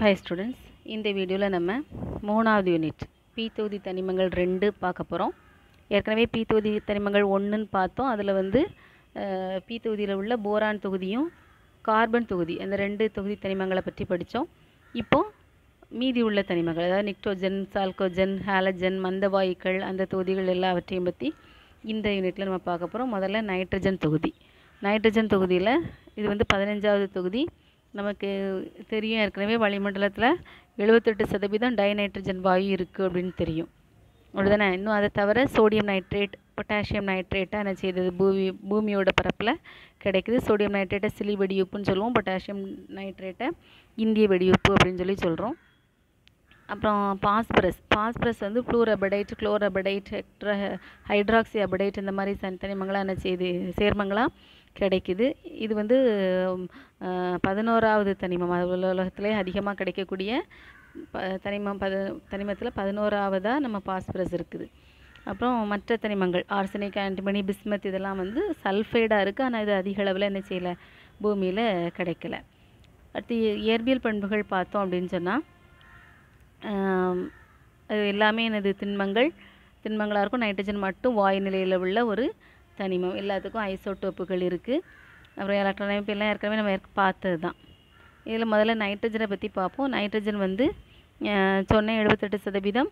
hi students இந்த வீடியோவில் நம்ம மூணாவது யூனிட் பி தொகுதி தனிமங்கள் ரெண்டு பார்க்க போகிறோம் ஏற்கனவே பி தொகுதி தனிமங்கள் ஒன்றுன்னு பார்த்தோம் அதில் வந்து அஹ், பி தொகுதியில் உள்ள போரான் தொகுதியும் கார்பன் தொகுதி அந்த ரெண்டு தொகுதி தனிமங்களை பற்றி படித்தோம் இப்போது மீதி உள்ள தனிமங்கள் அதாவது நிக்டோஜன் சால்கோஜன் ஹாலஜன் மந்தவாயுக்கள் அந்த தொகுதிகள் எல்லாவற்றையும் பற்றி இந்த யூனிட்டில் நம்ம பார்க்க போகிறோம் முதல்ல நைட்ரஜன் தொகுதி நைட்ரஜன் தொகுதியில் இது வந்து பதினஞ்சாவது தொகுதி நமக்கு தெரியும் ஏற்கனவே வளிமண்டலத்தில் எழுபத்தெட்டு சதவீதம் டைநைட்ரஜன் வாயு இருக்குது அப்படின்னு தெரியும் அப்படிதானே இன்னும் அதை தவிர சோடியம் நைட்ரேட் பொட்டாசியம் நைட்ரேட்டாக என்ன செய்தது பூமி பூமியோட பரப்பில் கிடைக்குது சோடியம் நைட்ரேட்டை சிலி வெடியுப்புன்னு சொல்லுவோம் பொட்டாசியம் நைட்ரேட்டை இந்திய வெடியுப்பு அப்படின்னு சொல்லி சொல்கிறோம் அப்புறம் பாஸ்பரஸ் பாஸ்பரஸ் வந்து ஃப்ளூரபடைட் குளோரபடைட் ஹெக்ட்ரா ஹைட்ராக்சி அபடைட் இந்த மாதிரி சன் தனிமங்களாக என்ன செய்யுது சேர்மங்களாக கிடைக்குது இது வந்து அஹ், பதினோராவது தனிமம் அது உல- உலகத்திலே அதிகமாக கிடைக்கக்கூடிய ப தனிமம் பத தனிமத்தில் பதினோராவதாக நம்ம பாஸ்பரஸ் இருக்குது அப்புறம் மற்ற தனிமங்கள் ஆர்சனிக் ஆன்டிமனி பிஸ்மத் இதெல்லாம் வந்து சல்ஃபைடாக இருக்குது ஆனால் இது அதிக அளவில் என்ன செய்யலை பூமியில் கிடைக்கல அடுத்து இய- இயற்பியல் பண்புகள் பார்த்தோம் அப்படின்னு சொன்னால் ஆம், அது எல்லாமே எனது திண்மங்கள் திண்மங்களாக இருக்கும் நைட்ரஜன் மட்டும் வாயு நிலையில் உள்ள ஒரு தனிமம் எல்லாத்துக்கும் ஐசோடோப்புகள் இருக்குது அப்புறம் எலக்ட்ரானிக் எல்லாம் ஏற்கனவே நம்ம ஏற்க பார்த்தது தான் இதில் முதல்ல நைட்ரஜனை பற்றி பார்ப்போம் நைட்ரஜன் வந்து அஹ், சொன்னேன் எழுபத்தெட்டு சதவீதம்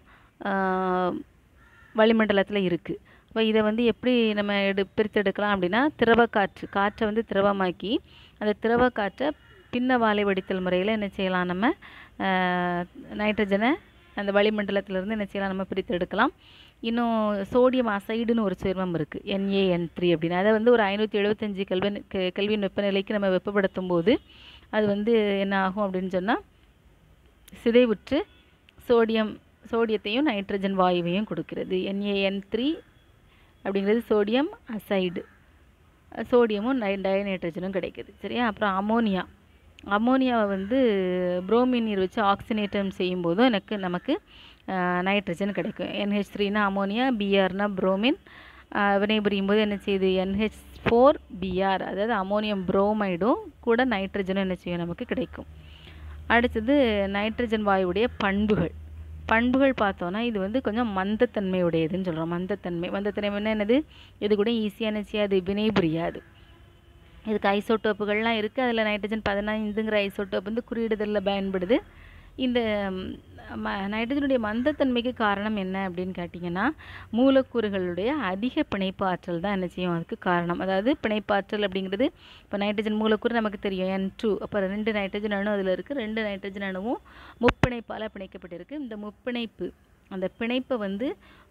ஆஹ், வளிமண்டலத்தில் இருக்குது அப்போ இதை வந்து எப்படி நம்ம எடு பிரித்தெடுக்கலாம் அப்படின்னா திரவ காற்று காற்றை வந்து திரவமாக்கி அந்த திரவ காற்றை பின்ன வாலை வடித்தல் முறையில் என்ன செய்யலாம் நம்ம ஆஹ், நைட்ரஜனை அந்த வளிமண்டலத்திலிருந்து என்ன செய்யலாம் நம்ம பிரித்து எடுக்கலாம் இன்னும் சோடியம் அசைடுன்னு ஒரு சேர்மம் இருக்குது என்ஏஎன் த்ரீ அப்படின்னு அதை வந்து ஒரு ஐநூற்றி எழுபத்தஞ்சி கெல்வின் கெ- கெல்வின் வெப்பநிலைக்கு நம்ம வெப்பப்படுத்தும் போது அது வந்து என்ன ஆகும் அப்படின்னு சொன்னால் சிதைவுற்று சோடியம் சோடியத்தையும் நைட்ரஜன் வாயுவையும் கொடுக்கிறது என்ஏஎன் த்ரீ அப்படிங்கிறது சோடியம் அசைடு சோடியமும் நை டயநைட்ரஜனும் கிடைக்குது சரியா அப்புறம் அமோனியா அமோனியாவை வந்து புரோமின் நீர் வச்சு ஆக்சினேட்டம் செய்யும்போதும் எனக்கு நமக்கு நைட்ரஜன் கிடைக்கும் என்ஹெச் த்ரீனா அமோனியா பிஆர்னா புரோமின் வினைபுரியும் போது என்ன செய்யுது என்ஹெச் ஃபோர் பிஆர் அதாவது அமோனியம் புரோமைடும் கூட நைட்ரஜனும் என்ன செய்யும் நமக்கு கிடைக்கும் அடுத்தது நைட்ரஜன் வாயுடைய பண்புகள் பண்புகள் பார்த்தோன்னா இது வந்து கொஞ்சம் மந்தத்தன்மையுடையதுன்னு சொல்கிறோம் மந்தத்தன்மை மந்தத்தன்மைன்னா என்னது இது கூட ஈஸியாக என்ன செய்யாது வினை புரியாது இதுக்கு ஐசோடோப்புகள்லாம் இருக்குது அதில் நைட்ரஜன் பதினைந்துங்கிற ஐசோடோப் வந்து குறியிடுதலில் பயன்படுது இந்த ம், ம நைட்ரஜனுடைய மந்தத்தன்மைக்கு காரணம் என்ன அப்படின்னு கேட்டிங்கன்னா மூலக்கூறுகளுடைய அதிக பிணைப்பு ஆற்றல் தான் என்ன செய்யும் அதுக்கு காரணம் அதாவது பிணைப்பு ஆற்றல் அப்படிங்கிறது இப்போ நைட்ரஜன் மூலக்கூறு நமக்கு தெரியும் என் டூ அப்போ ரெண்டு நைட்ரஜன் அணு அதில் இருக்குது ரெண்டு நைட்ரஜன் அணுவும் முப்பிணைப்பால் பிணைக்கப்பட்டிருக்கு இந்த முப்பிணைப்பு அந்த பிணைப்பை வந்து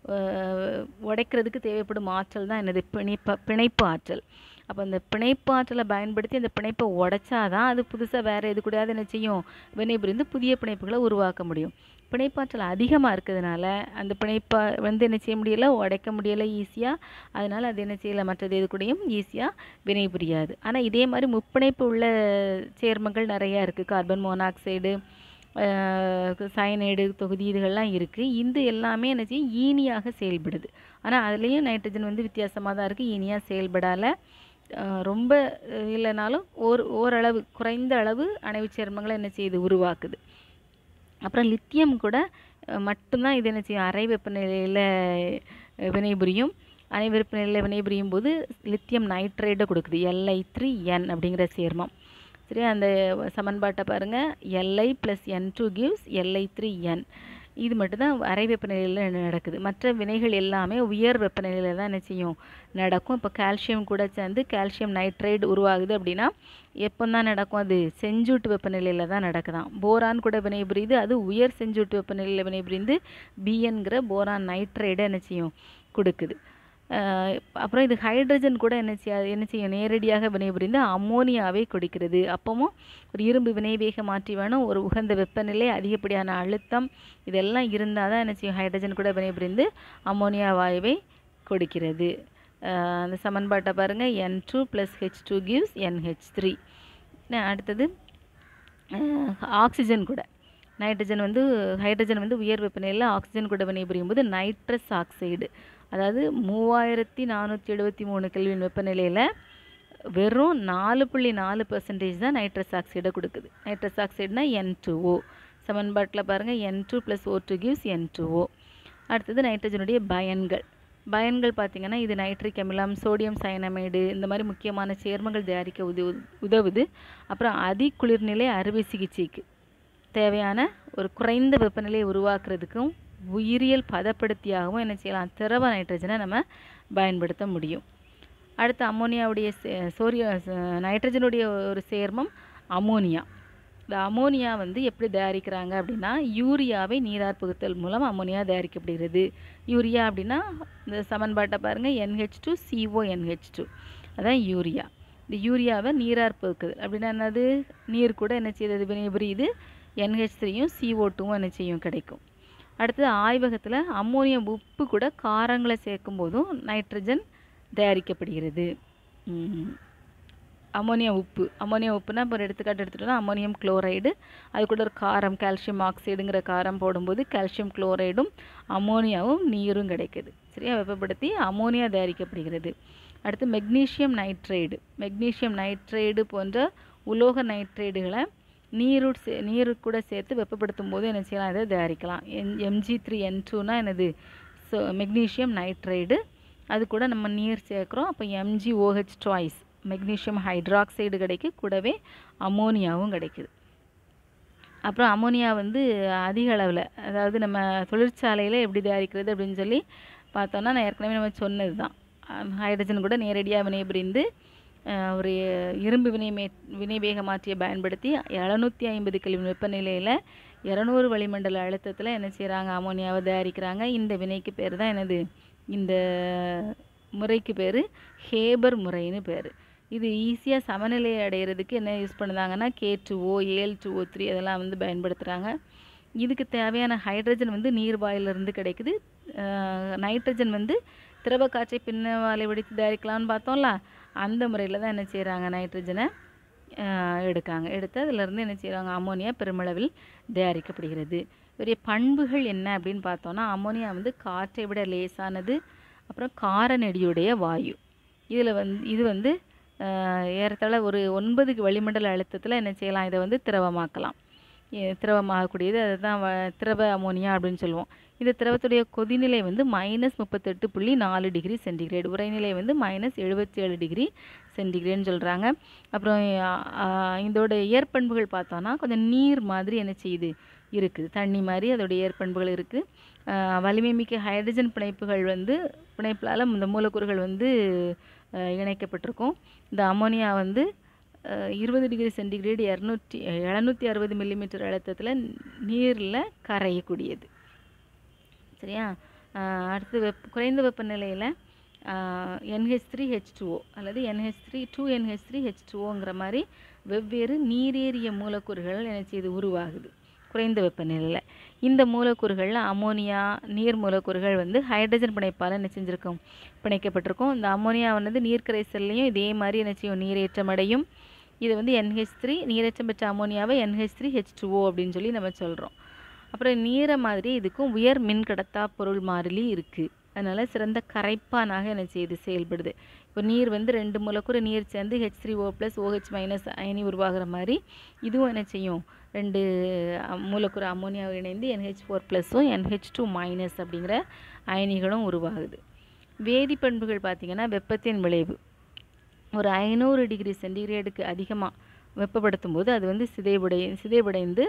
அஹ், உடைக்கிறதுக்கு தேவைப்படும் ஆற்றல் தான் என்னது பிணைப்ப பிணைப்பு ஆற்றல் அப்போ அந்த பிணைப்பு ஆற்றலை பயன்படுத்தி அந்த பிணைப்பை உடைச்சாதான் அது புதுசாக வேறு எது கூடயாவது என்ன செய்யும் வினைபுரிந்து புதிய பிணைப்புகளை உருவாக்க முடியும் பிணைப்பாற்றல் அதிகமாக இருக்கிறதுனால அந்த பிணைப்பை வந்து என்ன செய்ய முடியலை உடைக்க முடியலை ஈஸியாக அதனால் அது என்ன செய்யலை மற்றது எது கூடயும் ஈஸியாக வினைபுரியாது ஆனால் இதே மாதிரி முப்பிணைப்பு உள்ள சேர்மங்கள் நிறையா இருக்குது கார்பன் மோனாக்சைடு சயனைடு தொகுதி இதுகள்லாம் இருக்குது இந்த எல்லாமே என்ன செய்யும் ஈனியாக செயல்படுது ஆனால் அதுலேயும் நைட்ரஜன் வந்து வித்தியாசமாக தான் இருக்குது ஈனியாக செயல்படால அஹ் ரொம்ப அஹ் இல்லைனாலும் ஓர் ஓரளவு குறைந்த அளவு அணைவு சேர்மங்களை என்ன செய்யுது உருவாக்குது அப்புறம் லித்தியம் கூட அஹ் மட்டும்தான் இது என்ன செய்யும் அறை வெப்பநிலையில் வினைபுரியும் அறை வெப்பநிலையில் வினைபுரியும் போது லித்தியம் நைட்ரேட்டை கொடுக்குது எல்ஐ த்ரீ என் அப்படிங்கிற சேர்மம் சரி அந்த சமன்பாட்டை பாருங்கள் L I plus N two gives L I three N இது மட்டும்தான் அறை வெப்பநிலையில் நடக்குது மற்ற வினைகள் எல்லாமே உயர் வெப்பநிலையில் தான் என்ன செய்யும் நடக்கும் இப்போ கால்சியம் கூட சேர்ந்து கால்சியம் நைட்ரேட் உருவாகுது அப்படின்னா எப்போ தான் நடக்கும் அது செஞ்சூட்டு வெப்பநிலையில் தான் நடக்குதாம் போரான் கூட வினைபுரியுது அது உயர் செஞ்சூட்டு வெப்பநிலையில் வினைபுரிந்து பிஎன்கிற போரான் நைட்ரேடை என்ன செய்யும் கொடுக்குது அஹ் அப்புறம் இது ஹைட்ரஜன் கூட என்ன செய்யாது என்ன செய்யும் நேரடியாக வினைபுரிந்து அம்மோனியாவை கொடுக்கிறது அப்பவும் ஒரு இரும்பு வினைவேக மாற்றி வேணும் ஒரு உகந்த வெப்பநிலை அதிகப்படியான அழுத்தம் இதெல்லாம் இருந்தால் தான் என்ன செய்யும் ஹைட்ரஜன் கூட வினைபுரிந்து அம்மோனியா வாயுவை கொடுக்கிறது அஹ் அந்த சமன்பாட்டை பாருங்கள் N two plus H two gives N H three அடுத்தது அஹ் ஆக்சிஜன் கூட நைட்ரஜன் வந்து ஹைட்ரஜன் வந்து உயர் வெப்பநிலையில் ஆக்சிஜன் கூட வினைபுரியும் போது நைட்ரஸ் ஆக்சைடு அதாவது மூவாயிரத்தி நானூற்றி எழுபத்தி மூணு கெல்வின் வெப்பநிலையில் வெறும் நாலு புள்ளி நாலு பர்சன்டேஜ் தான் நைட்ரஸ் ஆக்சைடை கொடுக்குது நைட்ரஸ் ஆக்சைடுனா என் டூ ஓ சமன்பாட்டில் பாருங்கள் N two plus O two gives N two O அடுத்தது நைட்ரஜனுடைய பயன்கள் பயன்கள் பார்த்திங்கன்னா இது நைட்ரிக் அமிலம் சோடியம் சயனமைடு இந்த மாதிரி முக்கியமான சேர்மங்கள் தயாரிக்க உதவு உதவுது அப்புறம் அதி குளிர்நிலை அறுவை சிகிச்சைக்கு தேவையான ஒரு குறைந்த வெப்பநிலையை உருவாக்குறதுக்கும் உயிரியல் பதப்படுத்தியாகவும் என்ன செய்யலாம் திரவ நைட்ரஜனை நம்ம பயன்படுத்த முடியும் அடுத்து அம்மோனியாவுடைய சோரிய நைட்ரஜனுடைய ஒரு சேர்மம் அமோனியா இந்த அமோனியா வந்து எப்படி தயாரிக்கிறாங்க அப்படின்னா யூரியாவை நீரார் புகுத்தல் மூலம் அமோனியா தயாரிக்கப்படுகிறது யூரியா அப்படின்னா இந்த சமன்பாட்டை பாருங்கள் N H two C O N H two அதான் யூரியா இந்த யூரியாவை நீரார் புகுக்குது அப்படின்னா என்னது நீர் கூட என்ன செய்யுது வினைபுரியுது என்ஹெச் த்ரீயும் சிஓ டூவும் என்ன செய்யும் கிடைக்கும் அடுத்தது ஆய்வகத்தில் அம்மோனியம் உப்பு கூட காரங்களை சேர்க்கும் போதும் நைட்ரஜன் தயாரிக்கப்படுகிறது அமோனியா உப்பு அமோனியா உப்புனா இப்போ ஒரு எடுத்துக்காட்டு எடுத்துட்டோம்னா அமோனியம் குளோரைடு அது கூட ஒரு காரம் கால்சியம் ஆக்சைடுங்கிற காரம் போடும்போது கால்சியம் குளோரைடும் அமோனியாவும் நீரும் கிடைக்குது சரியா வெப்பப்படுத்தி அமோனியா தயாரிக்கப்படுகிறது அடுத்து மெக்னீஷியம் நைட்ரைடு மெக்னீஷியம் நைட்ரைடு போன்ற உலோக நைட்ரைடுகளை நீருட் சே நீரு கூட சேர்த்து வெப்பப்படுத்தும் போது என்ன செய்யலாம் இதை தயாரிக்கலாம் என் எம்ஜி த்ரீ என் டூனா என்னது ஸோ மெக்னீஷியம் நைட்ரைடு அது கூட நம்ம நீர் சேர்க்குறோம் அப்போ M G O H twice magnesium hydroxide கிடைக்கு கூடவே அமோனியாவும் கிடைக்குது அப்புறம் அமோனியா வந்து அதிக அளவில் அதாவது நம்ம தொழிற்சாலையில் எப்படி தயாரிக்கிறது அப்படின்னு சொல்லி பார்த்தோன்னா நான் ஏற்கனவே நம்ம சொன்னது தான் ஹைட்ரஜன் கூட நேரடியாக வினைபுரிந்து ஒரு இரும்பு வினைமே வினைவேக மாற்றியை பயன்படுத்தி எழுநூற்றி ஐம்பது கெல்வின் வெப்பநிலையில் இரநூறு வளிமண்டல அழுத்தத்தில் என்ன செய்கிறாங்க அமோனியாவை தயாரிக்கிறாங்க இந்த வினைக்கு பேர் தான் என்னது இந்த முறைக்கு பேர் ஹேபர் முறைன்னு பேர் இது ஈஸியாக சமநிலையை அடையிறதுக்கு என்ன யூஸ் பண்ணுதாங்கன்னா K two O L two ஓ த்ரீ அதெல்லாம் வந்து பயன்படுத்துகிறாங்க இதுக்கு தேவையான ஹைட்ரஜன் வந்து நீர்வாயிலிருந்து கிடைக்குது நைட்ரஜன் வந்து திரவ காற்றை பின்னவாலை வெடித்து தயாரிக்கலாம்னு பார்த்தோம்ல அந்த முறையில் தான் என்ன செய்கிறாங்க நைட்ரஜனை எடுக்காங்க எடுத்து அதிலிருந்து என்ன செய்கிறாங்க அமோனியா பெருமளவில் தயாரிக்கப்படுகிறது இதோடைய பண்புகள் என்ன அப்படின்னு பார்த்தோன்னா அமோனியா வந்து காற்றை விட லேசானது அப்புறம் கார நெடியுடைய வாயு இதில் வந்து இது வந்து ஏறத்தாழ ஒரு ஒன்பது வளிமண்டல அழுத்தத்தில் என்ன செய்யலாம் இதை வந்து திரவமாக்கலாம் திரவமாகக்கூடியது அதுதான் வ திரவ அமோனியா அப்படின்னு சொல்லுவோம் இந்த திரவத்துடைய கொதிநிலை வந்து மைனஸ் முப்பத்தெட்டு புள்ளி நாலு டிகிரி சென்டிகிரேட் உரைநிலை வந்து மைனஸ் எழுபத்தி ஏழு டிகிரி சென்டிகிரேட்னு சொல்கிறாங்க அப்புறம் இதோட இயற்பண்புகள் பார்த்தோன்னா கொஞ்சம் நீர் மாதிரி என்ன செய்யுது இருக்குது தண்ணி மாதிரி அதோடைய இயற்பண்புகள் இருக்குது வலிமை மிக்க ஹைட்ரஜன் பிணைப்புகள் வந்து பிணைப்பில் இந்த மூலக்கூறுகள் வந்து இணைக்கப்பட்டிருக்கும் இந்த அமோனியா வந்து இருபது டிகிரி சென்டிகிரேட் இரநூற்றி எழுநூற்றி அறுபது மில்லிமீட்டர் அழுத்தத்தில் நீரில் கரையக்கூடியது சரியா அடுத்து வெப் குறைந்த வெப்பநிலையில் என்ஹெச் த்ரீ ஹெச் டூஓ அல்லது N H three two N H three H டூஓங்கிற மாதிரி வெவ்வேறு நீரேறிய மூலக்கூறுகள் என்ன செய்து உருவாகுது குறைந்த வெப்பநிலையில் இந்த மூலக்கூறுகளில் அமோனியா நீர் மூலக்கூறுகள் வந்து ஹைட்ரஜன் பிணைப்பால் என்ன செஞ்சுருக்கும் பிணைக்கப்பட்டிருக்கும் இந்த அமோனியா வந்து நீர் கரைசல்லையும் இதே மாதிரி என்ன செய்யும் நீரேற்றம் அடையும் இது வந்து என்ஹெச் த்ரீ நீரேற்றம் பெற்ற அமோனியாவை என்ஹெச் த்ரீ ஹெச் டூஓ அப்படின்னு சொல்லி நம்ம சொல்கிறோம் அப்புறம் நீரை மாதிரி இதுக்கும் உயர் மின் கடத்தா பொருள் மாறிலி இருக்குது அதனால் சிறந்த கரைப்பானாக என்ன செய்யுது செயல்படுது இப்போ நீர் வந்து ரெண்டு மூலக்கூறு நீர் சேர்ந்து H three O plus O H minus அயனி உருவாகிற மாதிரி இதுவும் என்ன செய்யும் ரெண்டு மூலக்கூறு அமோனியாவை இணைந்து என்ஹெச் ஃபோர் ப்ளஸும் என்ஹெச் டூ மைனஸ் அப்படிங்கிற அயனிகளும் உருவாகுது வேதிப்பண்புகள் பார்த்திங்கன்னா வெப்பத்தின் விளைவு ஒரு ஐநூறு டிகிரி சென்டிகிரேடுக்கு அதிகமாக வெப்பப்படுத்தும் போது அது வந்து சிதைவடை சிதைவடைந்து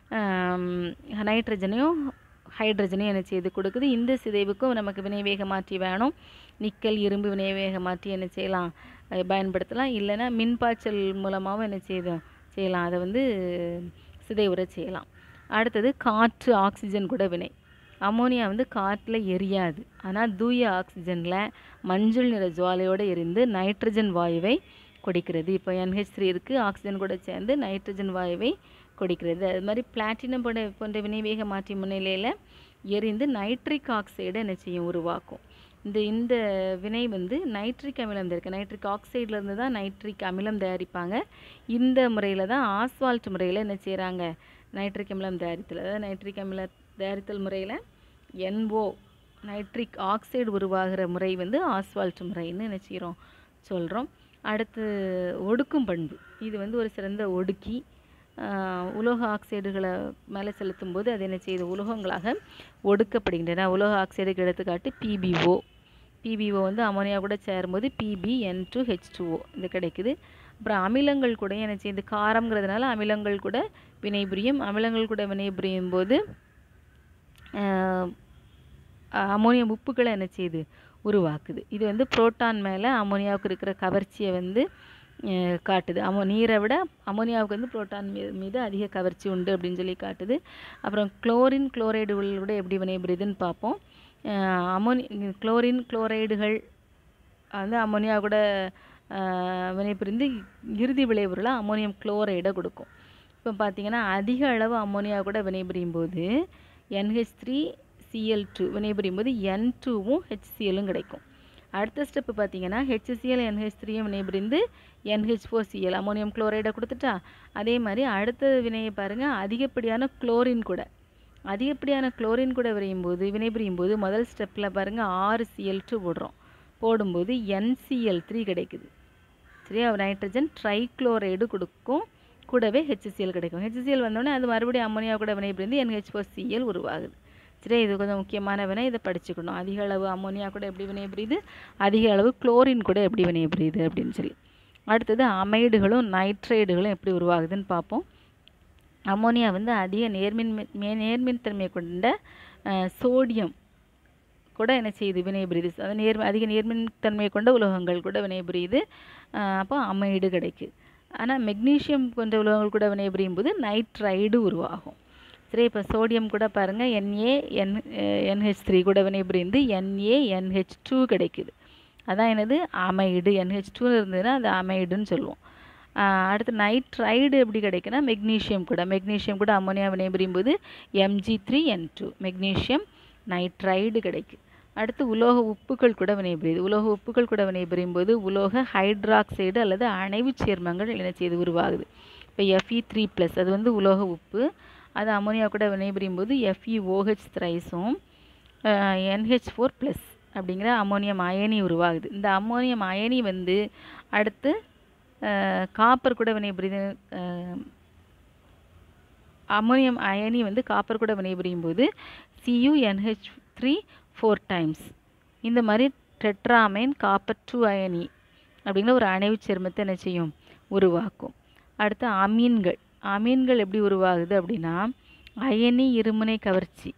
நைட்ரஜனையும் ஹைட்ரஜனையும் என்ன செய்து கொடுக்குது இந்த சிதைவுக்கும் நமக்கு வினைவேக மாற்றி வேணும் நிக்கல் இரும்பு வினைவேக மாற்றி என்ன செய்யலாம் பயன்படுத்தலாம் இல்லைன்னா மின்பாய்ச்சல் மூலமாகவும் என்ன செய்யுது செய்யலாம் அதை வந்து சிதைவுற செய்யலாம் அடுத்தது காற்று ஆக்சிஜன் கூட வினை அமோனியா வந்து காற்றில் எரியாது ஆனால் தூய ஆக்சிஜனில் மஞ்சள் நிற ஜுவாலையோடு எரிந்து நைட்ரஜன் வாயுவை கொடுக்கிறது இப்போ என்ஹெச் த்ரீ இருக்குது ஆக்சிஜன் கூட சேர்ந்து நைட்ரஜன் வாயுவை கொடுக்கிறது அது மாதிரி பிளாட்டினம் போன்ற போன்ற வினைவேக மாற்றி முன்னிலையில் எரிந்து நைட்ரிக் ஆக்சைடை என்ன செய்யும் உருவாக்கும் இந்த இந்த வினை வந்து நைட்ரிக் அமிலம் இருக்குது நைட்ரிக் ஆக்சைட்லேருந்து தான் நைட்ரிக் அமிலம் தயாரிப்பாங்க இந்த முறையில் தான் ஆஸ்வால்ட் முறையில் என்ன செய்கிறாங்க நைட்ரிக் அமிலம் தயாரித்தல் அதாவது நைட்ரிக் அமில தயாரித்தல் முறையில் என்ஓ நைட்ரிக் ஆக்சைடு உருவாகிற முறை வந்து ஆஸ்வால்ட் முறைன்னு என்ன செய்கிறோம் சொல்கிறோம் அடுத்து ஒடுக்கும் பண்பு இது வந்து ஒரு சிறந்த ஒடுக்கி ஆஹ், உலோக ஆக்சைடுகளை மேலே செலுத்தும் போது அது என்ன செய்யுது உலோகங்களாக ஒடுக்கப்படுகின்றன உலோக ஆக்சைடுக்கு எடுத்துக்காட்டு பிபிஓ பிபிஓ வந்து அமோனியா கூட சேரும்போது பிபிஎன் டூ ஹெச் டூஓ இது கிடைக்குது அப்புறம் அமிலங்கள் கூட என்ன செய்யுது காரம்ங்கிறதுனால அமிலங்கள் கூட வினைபுரியும் அமிலங்கள் கூட வினைபுரியும் போது ஆஹ், அமோனியம் உப்புகளை என்ன செய்யுது உருவாக்குது இது வந்து புரோட்டான் மேலே அமோனியாவுக்கு இருக்கிற கவர்ச்சியை வந்து அஹ், காட்டுது அமோ நீரை விட அமோனியாவுக்கு வந்து புரோட்டான் மீ மீது அதிக கவர்ச்சி உண்டு அப்படின்னு சொல்லி காட்டுது அப்புறம் குளோரின் குளோரைடுகள் கூட எப்படி வினைபுரியுதுன்னு பார்ப்போம் அஹ், அமோனி குளோரின் குளோரைடுகள் வந்து அமோனியா கூட அஹ், வினைபுரிந்து இறுதி விளைவுல அமோனியம் குளோரைடை கொடுக்கும் இப்போ பார்த்தீங்கன்னா அதிக அளவு அமோனியா கூட வினைபுரியும் போது NH3 த்ரீ சிஎல் டூ வினைபுரியும் போது என் டூவும் ஹெச்சிஎலும் கிடைக்கும் அடுத்த ஸ்டெப்பு பார்த்தீங்கன்னா ஹெச்சிஎல் என்ஹெச் த்ரீயும் வினைபுரிந்து NH4Cl ஃபோர் சிஎல் அமோனியம் குளோரைடை கொடுத்துட்டா அதே மாதிரி அடுத்த வினையை பாருங்கள் அதிகப்படியான குளோரின் கூட அதிகப்படியான குளோரின் கூட விரையும் போது வினைபுரியும் போது முதல் ஸ்டெப்பில் பாருங்கள் ஆறு சிஎல் டூ போடுறோம் போடும்போது NCl த்ரீ கிடைக்குது சரியா நைட்ரஜன் ட்ரைக்ளோரைடு கொடுக்கும் கூடவே HCl கிடைக்கும் HCl வந்தோடனே அது மறுபடியும் அம்மோனியா கூட வினைபுரிந்து NH4Cl ஃபோர் சிஎல் உருவாகுது சரியா இது கொஞ்சம் முக்கியமான வினை இதை படிச்சுக்கணும் அதிக அளவு அம்மோனியா கூட எப்படி வினைபுரியுது அதிக அளவு குளோரின் கூட எப்படி வினைபுரியுது அப்படின்னு சொல்லி அடுத்தது அமைடுகளும் நைட்ரைடுகளும் எப்படி உருவாகுதுன்னு பார்ப்போம் அம்மோனியா வந்து அதிக நேர்மின் நேர்மின் தன்மையை கொண்ட அஹ், சோடியம் கூட என்ன செய்யுது வினைபுரியுது அது நேர் அதிக நேர்மின் தன்மையை கொண்ட உலோகங்கள் கூட வினைபுரியுது அஹ், அப்போ அமைடு கிடைக்குது ஆனால் மெக்னீசியம் கொண்ட உலோகங்கள் கூட வினைபுரியும் போது நைட்ரைடு உருவாகும் சரி இப்போ சோடியம் கூட பாருங்கள் என்ஏ என் என்ஹெச் த்ரீ கூட வினைபுரிந்து என்ஏ என்ஹெச் டூ கிடைக்குது அதான் என்னது அமைடு என்ஹெச் டூ இருந்ததுன்னா அது அமைடுன்னு சொல்லுவோம் ஆஹ் அடுத்து நைட்ரைடு எப்படி கிடைக்குன்னா மெக்னீசியம் கூட மெக்னீசியம் கூட அம்மோனியா வினைபுரியும் போது M G three N two magnesium nitride கிடைக்கும் அடுத்து உலோக உப்புகள் கூட வினைபுரியுது உலோக உப்புகள் கூட வினைபுரியும் போது உலோக ஹைட்ராக்சைடு அல்லது அணைவுச் சேர்மங்கள் என்ன செய்து உருவாகுது இப்போ எஃப்இ த்ரீ ப்ளஸ் அது வந்து உலோக உப்பு அது அம்மோனியா கூட வினைபுரியும் போது எஃப்இஓஹெச் த்ரைஸும் என்ஹெச் ஃபோர் ப்ளஸ் அப்படிங்கிற அம்மோனியம் அயனி உருவாகுது இந்த அம்மோனியம் அயனி வந்து அடுத்து காப்பர் கூட வினைபுரியுது அஹ், அம்மோனியம் அயனி வந்து காப்பர் கூட வினைபுரியும் போது சியூஎன்ஹெச் த்ரீ ஃபோர் டைம்ஸ் இந்த மாதிரி டெட்ராமைன் காப்பர் டூ அயனி அப்படிங்கிற ஒரு அணைவுச் சேர்மத்தை என்ன செய்யும் உருவாக்கும் அடுத்து அமீன்கள் அமீன்கள் எப்படி உருவாகுது அப்படின்னா அயனி இருமுனை கவர்ச்சி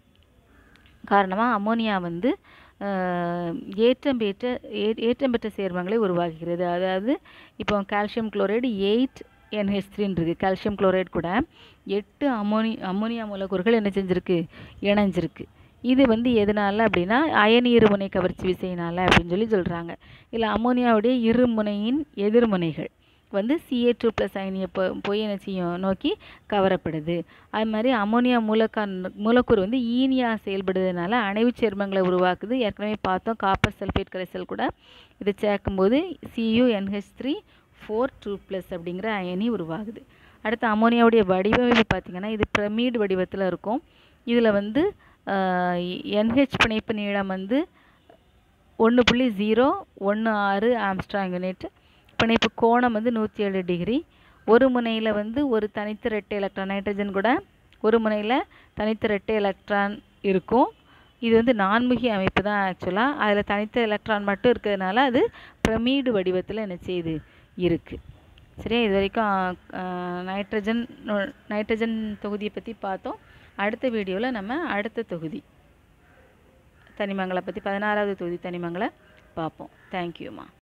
காரணமாக அம்மோனியா வந்து ஆஹ், ஏற்றம் பெற்ற ஏ- ஏற்றம் பெற்ற சேர்மங்களை உருவாக்குகிறது அதாவது இப்போ கால்சியம் குளோரைடு எயிட் என்ஹெச் த்ரீன்னு இருக்குது கால்சியம் குளோரைடு கூட எட்டு அம்மோனி அம்மோனியா மூலக்கூறுகள் என்ன செஞ்சிருக்கு இணைஞ்சிருக்கு இது வந்து எதனால அப்படின்னா அயனி இருமுனை கவர்ச்சி விசையினால அப்படின்னு சொல்லி சொல்கிறாங்க இல்லை அம்மோனியாவுடைய இருமுனையின் எதிர்முனைகள் வந்து சிஏ டூ ப்ளஸ் அயனியை போ போய் என்ன செய்யும் நோக்கி கவரப்படுது அது மாதிரி அம்மோனியா மூலக்கான் மூலக்கூறு வந்து ஈனியா செயல்படுறதுனால அணைவுச் சேர்மங்களை உருவாக்குது ஏற்கனவே பார்த்தோம் காப்பர் சல்ஃபேட் கரைசல் கூட இதை சேர்க்கும்போது C U N H three four two plus அப்படிங்கிற அயனி உருவாகுது அடுத்து அம்மோனியாவுடைய வடிவமைப்பு பார்த்திங்கன்னா இது பிரமிட் வடிவத்தில் இருக்கும் இதில் வந்து என்ஹெச் பிணைப்பு நீளம் வந்து ஒன்று புள்ளி ஜீரோ ஒன்று ஆறு ஆம்ஸ்ட்ராங் யூனிட் பிணைப்பு கோணம் வந்து நூற்றி ஏழு டிகிரி ஒரு முனையில் வந்து ஒரு தனித்த ரெட்டை எலக்ட்ரான் நைட்ரஜன் கூட ஒரு முனையில் தனித்த ரெட்டை எலக்ட்ரான் இருக்கும் இது வந்து நான்முகி அமைப்பு தான் ஆக்சுவலாக அதில் தனித்த எலக்ட்ரான் மட்டும் இருக்கிறதுனால அது பிரமீடு வடிவத்தில் என்ன செய்யுது இருக்குது சரியா இது வரைக்கும் அஹ், நைட்ரஜன் நு- நைட்ரஜன் தொகுதியை பற்றி பார்த்தோம் அடுத்த வீடியோவில் நம்ம அடுத்த தொகுதி தனிமங்களை பற்றி பதினாறாவது தொகுதி தனிமங்களை பார்ப்போம் தேங்க்யூம்மா